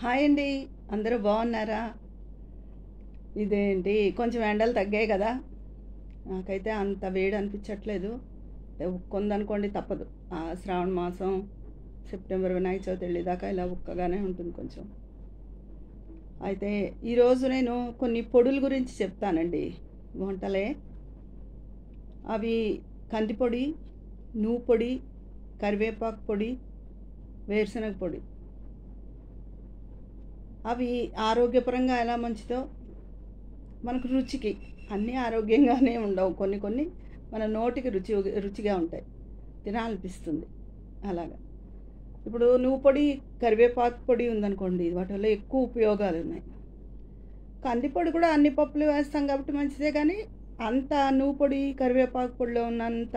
hi అండి అందరూ బాగున్నారా ఇదేంటి కొంచెం ఎండలు తగ్గాయి కదా నాకైతే అంత వేడి అనిపించట్లేదు ఉక్కుందనుకోండి తప్పదు ఆ శ్రావణ మాసం సెప్టెంబర్ వినాయక చవితి వెళ్ళేదాకా ఇలా ఉక్కగానే ఉంటుంది కొంచెం అయితే ఈరోజు నేను కొన్ని పొడుల గురించి చెప్తానండి వంటలే అవి కందిపొడి నువ్వు పొడి కరివేపాకు పొడి వేరుశనగ పొడి అవి ఆరోగ్యపరంగా ఎలా మంచిదో మనకు రుచికి అన్నీ ఆరోగ్యంగానే ఉండవు కొన్ని కొన్ని మన నోటికి రుచి రుచిగా ఉంటాయి తినాలనిపిస్తుంది అలాగా ఇప్పుడు నువ్వు పొడి కరివేపాకు పొడి ఉందనుకోండి వాటి వల్ల ఎక్కువ ఉపయోగాలు ఉన్నాయి కందిపొడి కూడా అన్ని పప్పులు వేస్తాం కాబట్టి మంచిదే కానీ అంత నువ్వు పొడి కరివేపాకు పొడిలో ఉన్నంత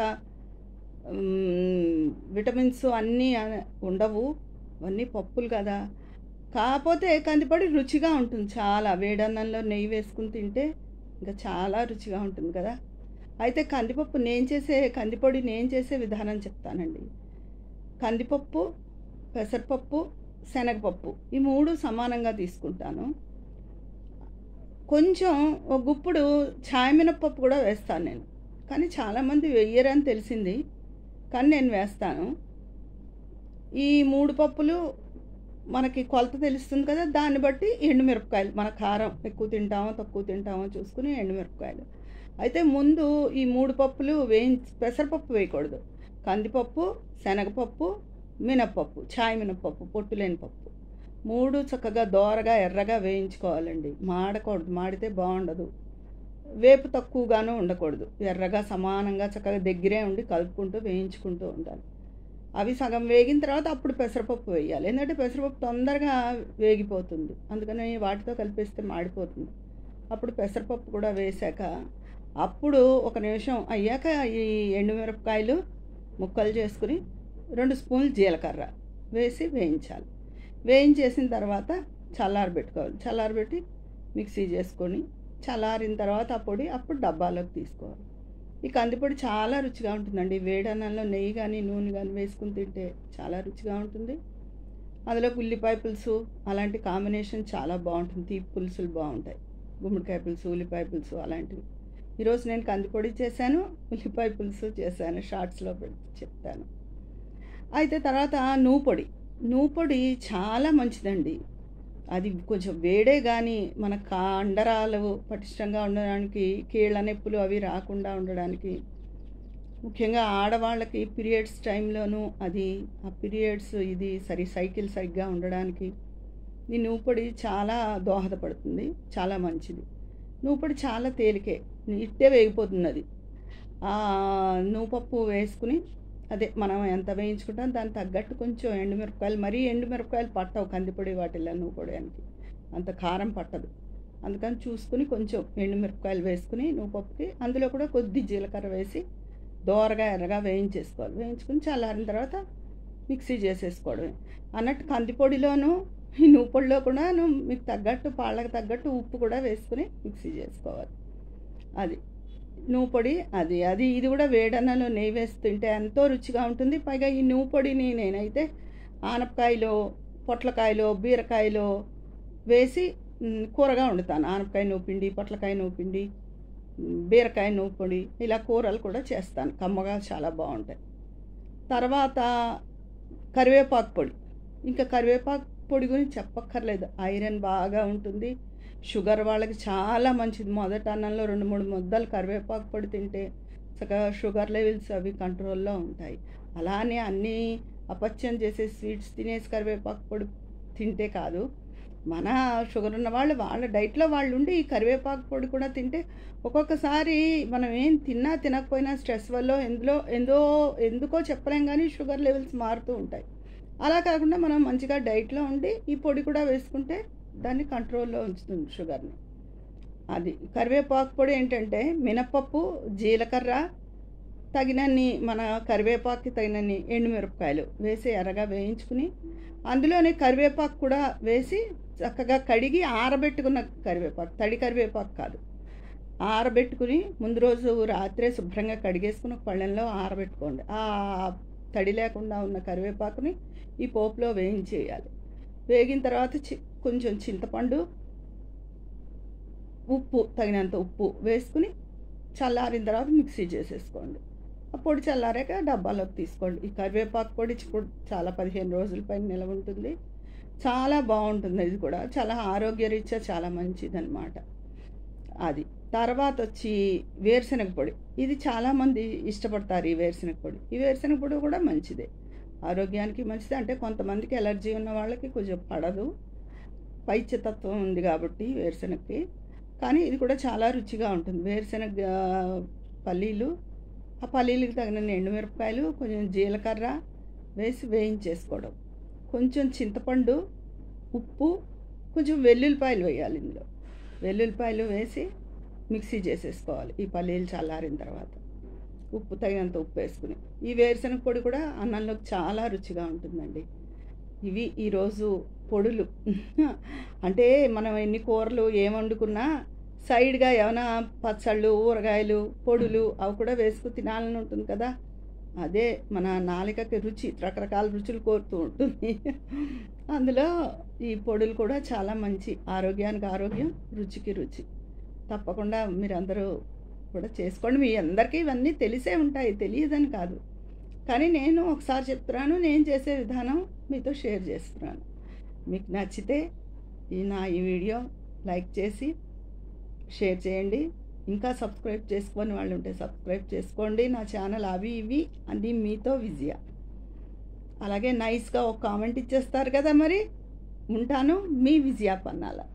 మ్, విటమిన్స్ అన్నీ అ- ఉండవు అవన్నీ పప్పులు కదా కాకపోతే కందిపొడి రుచిగా ఉంటుంది చాలా వేడన్నంలో నెయ్యి వేసుకుని తింటే ఇంకా చాలా రుచిగా ఉంటుంది కదా అయితే కందిపప్పు నేను చేసే కందిపొడి నేను చేసే విధానం చెప్తానండి కందిపప్పు పెసరపప్పు శనగపప్పు ఈ మూడు సమానంగా తీసుకుంటాను కొంచెం ఒక గుప్పుడు ఛాయమినపప్పు కూడా వేస్తాను నేను కానీ చాలామంది వెయ్యరని తెలిసింది కానీ నేను వేస్తాను ఈ మూడు పప్పులు మనకి కొలత తెలుస్తుంది కదా దాన్ని బట్టి ఎండుమిరపకాయలు మన కారం ఎక్కువ తింటామో తక్కువ తింటామో చూసుకుని ఎండుమిరపకాయలు అయితే ముందు ఈ మూడు పప్పులు వేయించి పెసరపప్పు వేయకూడదు కందిపప్పు శనగపప్పు మినప్పప్పు ఛాయ్ మినప్పప్పు పొట్టు లేని పప్పు మూడు చక్కగా దోరగా ఎర్రగా వేయించుకోవాలండి మాడకూడదు మాడితే బాగుండదు వేపు తక్కువగాను ఉండకూడదు ఎర్రగా సమానంగా చక్కగా దగ్గరే ఉండి కలుపుకుంటూ వేయించుకుంటూ ఉండాలి అవి సగం వేగిన తర్వాత అప్పుడు పెసరపప్పు వేయాలి ఎందుకంటే పెసరపప్పు తొందరగా వేగిపోతుంది అందుకని వాటితో కలిపేస్తే మాడిపోతుంది అప్పుడు పెసరపప్పు కూడా వేశాక అప్పుడు ఒక నిమిషం అయ్యాక ఈ ఎండుమిరపకాయలు ముక్కలు చేసుకుని రెండు స్పూన్లు జీలకర్ర వేసి వేయించాలి వేయించేసిన తర్వాత చల్లారబెట్టుకోవాలి చల్లారబెట్టి మిక్సీ చేసుకొని చల్లారిన తర్వాత ఆ పొడి అప్పుడు డబ్బాలోకి తీసుకోవాలి ఈ కందిపొడి చాలా రుచిగా ఉంటుందండి వేడన్నంలో నెయ్యి కానీ నూనె కానీ వేసుకుని తింటే చాలా రుచిగా ఉంటుంది అందులో ఉల్లిపాయ పులుసు అలాంటి కాంబినేషన్ చాలా బాగుంటుంది తీపి పులుసులు బాగుంటాయి గుమ్మడికాయ పులుసు ఉల్లిపాయ పులుసు అలాంటివి ఈరోజు నేను కందిపొడి చేశాను ఉల్లిపాయ పులుసు చేశాను షార్ట్స్లో పెట్టి చెప్తాను అయితే తర్వాత నువ్వు పొడి నువ్వు పొడి చాలా మంచిదండి అది కొంచెం వేడే కానీ మన కండరాలు పటిష్టంగా ఉండడానికి కీళ్ళ నొప్పులు అవి రాకుండా ఉండడానికి ముఖ్యంగా ఆడవాళ్ళకి పీరియడ్స్ టైంలోనూ అది ఆ పీరియడ్స్ ఇది సరి సైకిల్ సరిగ్గా ఉండడానికి ఈ నువ్వు పొడి చాలా దోహదపడుతుంది చాలా మంచిది నువ్వు పొడి చాలా తేలికే ఇట్టే వేగిపోతుంది అది ఆ నువ్వు పప్పు వేసుకుని అదే మనం ఎంత వేయించుకుంటాం దానికి తగ్గట్టు కొంచెం ఎండుమిరపకాయలు మరీ ఎండుమిరపకాయలు పట్టవు కందిపొడి వాటిల్లో నువ్వు పొడియానికి అంత కారం పట్టదు అందుకని చూసుకుని కొంచెం ఎండుమిరపకాయలు వేసుకుని నువ్వు పప్పుకి అందులో కూడా కొద్ది జీలకర్ర వేసి దోరగా ఎర్రగా వేయించేసుకోవాలి వేయించుకుని చల్లారిన తర్వాత మిక్సీ చేసేసుకోవడమే అన్నట్టు కందిపొడిలోను ఈ నువ్వు పొడిలో కూడా మీకు తగ్గట్టు పాళ్ళకి తగ్గట్టు ఉప్పు కూడా వేసుకుని మిక్సీ చేసుకోవాలి అది నువ్వు పొడి అది అది ఇది కూడా వేడన్నలో నెయ్యి వేసి తింటే ఎంతో రుచిగా ఉంటుంది పైగా ఈ నువ్వు పొడిని నేనైతే ఆనపకాయలో పొట్లకాయలో బీరకాయలో వేసి మ్, కూరగా వండుతాను ఆనపకాయ నువ్వు పిండి పొట్లకాయ నువ్వు పిండి మ్, బీరకాయ నువ్వు పొడి ఇలా కూరలు కూడా చేస్తాను కమ్మగా చాలా బాగుంటాయి తర్వాత కరివేపాకు పొడి ఇంకా కరివేపాకు పొడి గురించి చెప్పక్కర్లేదు ఐరన్ బాగా ఉంటుంది షుగర్ వాళ్ళకి చాలా మంచిది మొదటి అన్నంలో రెండు మూడు ముద్దలు కరివేపాకు పొడి తింటే చక్కగా షుగర్ లెవెల్స్ అవి కంట్రోల్లో ఉంటాయి అలానే అన్నీ అపత్యం చేసే స్వీట్స్ తినేసి కరివేపాకు పొడి తింటే కాదు మన షుగర్ ఉన్న వాళ్ళు వాళ్ళ డైట్లో వాళ్ళు ఉండి ఈ కరివేపాకు పొడి కూడా తింటే ఒక్కొక్కసారి మనం ఏం తిన్నా తినకపోయినా స్ట్రెస్ వల్ల ఎందులో ఎందో ఎందుకో చెప్పలేం కానీ షుగర్ లెవెల్స్ మారుతూ ఉంటాయి అలా కాకుండా మనం మంచిగా డైట్లో ఉండి ఈ పొడి కూడా వేసుకుంటే దాన్ని కంట్రోల్లో ఉంచుతుంది షుగర్ని అది కరివేపాకు పొడి ఏంటంటే మినపప్పు జీలకర్ర తగినన్ని మన కరివేపాకుకి తగినన్ని ఎండుమిరపకాయలు వేసి ఎర్రగా వేయించుకుని అందులోనే కరివేపాకు కూడా వేసి చక్కగా కడిగి ఆరబెట్టుకున్న కరివేపాకు తడి కరివేపాకు కాదు ఆరబెట్టుకుని ముందు రోజు రాత్రే శుభ్రంగా కడిగేసుకుని ఒక పళ్ళెంలో ఆరబెట్టుకోండి ఆ తడి లేకుండా ఉన్న కరివేపాకుని ఈ పోపులో వేయించేయాలి వేగిన తర్వాత చి కొంచెం చింతపండు ఉప్పు తగినంత ఉప్పు వేసుకుని చల్లారిన తర్వాత మిక్సీ చేసేసుకోండి ఆ పొడి చల్లారాక డబ్బాలోకి తీసుకోండి ఈ కరివేపాకు పొడి ఇప్పుడు చాలా పదిహేను రోజుల పైన నిలవ ఉంటుంది చాలా బాగుంటుంది ఇది కూడా చాలా ఆరోగ్యరీత్యా చాలా మంచిదన్నమాట అది తర్వాత వచ్చి వేరుశనగ పొడి ఇది చాలామంది ఇష్టపడతారు ఈ వేరుశనగ పొడి ఈ వేరుశనగ పొడి కూడా మంచిదే ఆరోగ్యానికి మంచిది అంటే కొంతమందికి ఎలర్జీ ఉన్న వాళ్ళకి కొంచెం పడదు పైత్యతత్వం ఉంది కాబట్టి వేరుశనగకి కానీ ఇది కూడా చాలా రుచిగా ఉంటుంది వేరుశనగ పల్లీలు ఆ పల్లీలకు తగిన ఎండుమిరపకాయలు కొంచెం జీలకర్ర వేసి వేయించేసుకోవడం కొంచెం చింతపండు ఉప్పు కొంచెం వెల్లుల్లిపాయలు వేయాలి ఇందులో వెల్లుల్లిపాయలు వేసి మిక్సీ చేసేసుకోవాలి ఈ పల్లీలు చల్లారిన తర్వాత ఉప్పు తగినంత ఉప్పు వేసుకుని ఈ వేరుశనగ పొడి కూడా అన్నంలోకి చాలా రుచిగా ఉంటుందండి ఇవి ఈరోజు పొడులు అంటే మనం ఎన్ని కూరలు ఏం వండుకున్నా సైడ్గా ఏమైనా పచ్చళ్ళు ఊరగాయలు పొడులు అవి కూడా వేసుకు తినాలని ఉంటుంది కదా అదే మన నాలికకి రుచి రకరకాల రుచులు కోరుతూ ఉంటుంది అందులో ఈ పొడులు కూడా చాలా మంచి ఆరోగ్యానికి ఆరోగ్యం రుచికి రుచి తప్పకుండా మీరందరూ కూడా చేసుకోండి మీ అందరికీ ఇవన్నీ తెలిసే ఉంటాయి తెలియదని కాదు కానీ నేను ఒకసారి చెప్తున్నాను నేను చేసే విధానం మీతో షేర్ చేస్తున్నాను మీకు నచ్చితే ఈ నా ఈ వీడియో లైక్ చేసి షేర్ చేయండి ఇంకా సబ్స్క్రైబ్ చేసుకొని వాళ్ళు ఉంటే సబ్స్క్రైబ్ చేసుకోండి నా ఛానల్ అవి ఇవి అన్నీ మీతో విజయ అలాగే నైస్గా ఒక కామెంట్ ఇచ్చేస్తారు కదా మరి ఉంటాను మీ విజయ పన్నాల